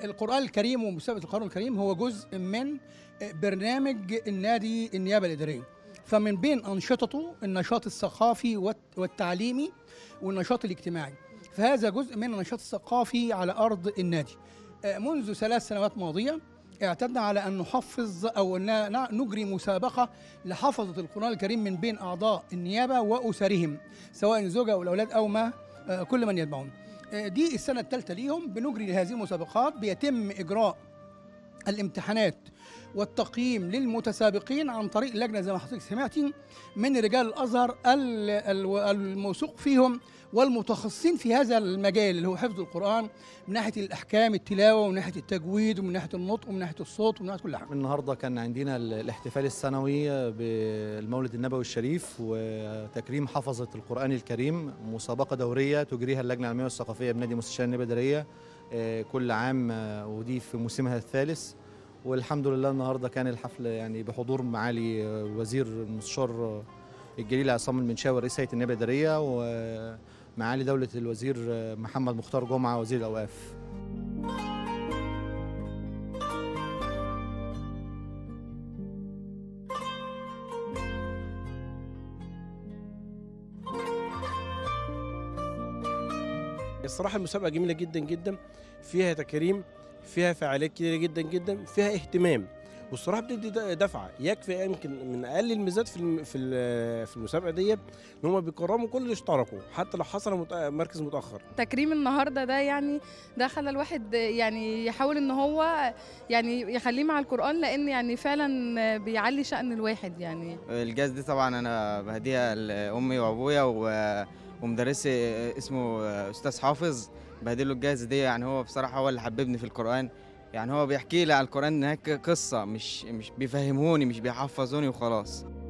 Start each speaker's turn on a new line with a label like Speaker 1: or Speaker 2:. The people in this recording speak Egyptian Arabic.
Speaker 1: القرآن الكريم ومسابقة القرآن الكريم هو جزء من برنامج النادي النيابة الإدارية فمن بين أنشطته النشاط الثقافي والت- والتعليمي والنشاط الاجتماعي فهذا جزء من النشاط الثقافي على أرض النادي آه، منذ ثلاث سنوات ماضية اعتدنا على أن نحفظ أو أن ن- نجري مسابقة لحفظة القرآن الكريم من بين أعضاء النيابة وأسرهم سواء الزوجة أو الأولاد أو ما آه، كل من يتبعون آه، دي السنة الثالثة ليهم بنجري هذه المسابقات بيتم إجراء الامتحانات والتقييم للمتسابقين عن طريق لجنه زي ما حضرتك سمعتي من رجال الازهر ال- ال- الموثوق فيهم والمتخصصين في هذا المجال اللي هو حفظ القران من ناحيه الاحكام التلاوه ومن ناحيه التجويد ومن ناحيه النطق ومن ناحيه الصوت ومن ناحيه كل حاجه.
Speaker 2: النهارده كان عندنا ال- الاحتفال السنوي بالمولد النبوي الشريف وتكريم حفظة القرآن الكريم مسابقة دورية تجريها اللجنة العلمية والثقافية بنادي مستشار النيابة الإدارية آه، كل عام آه، ودي في موسمها الثالث والحمد لله النهارده كان الحفل يعني بحضور معالي آه، وزير المستشار آه، الجليل عصام المنشاوي رئيس هيئة النيابة الإدارية ومعالي دولة الوزير آه، محمد مختار جمعة وزير الأوقاف
Speaker 3: الصراحة المسابقة جميلة جدا جدا فيها تكريم فيها فعاليات كتيرة جدا جدا فيها اهتمام والصراحة بتدي د- دفعة يكفي يمكن من أقل الميزات في الم- في ال- في المسابقة ديت إن هم بيكرموا كل اللي اشتركوا حتى لو حصل مت- مركز متأخر
Speaker 4: تكريم النهارده ده يعني ده خلى الواحد يعني يحاول ان هو يعني يخليه مع القران لان يعني فعلا بيعلي شأن الواحد يعني
Speaker 5: الجاز دي طبعا انا بهديها لامي وابويا و- ومدرسي اسمه استاذ حافظ بهديله الجاز دي يعني هو بصراحه هو اللي حببني في القران يعني هو بيحكي لي على القران ان هي قصه مش مش بيفهموني مش بيحفظوني وخلاص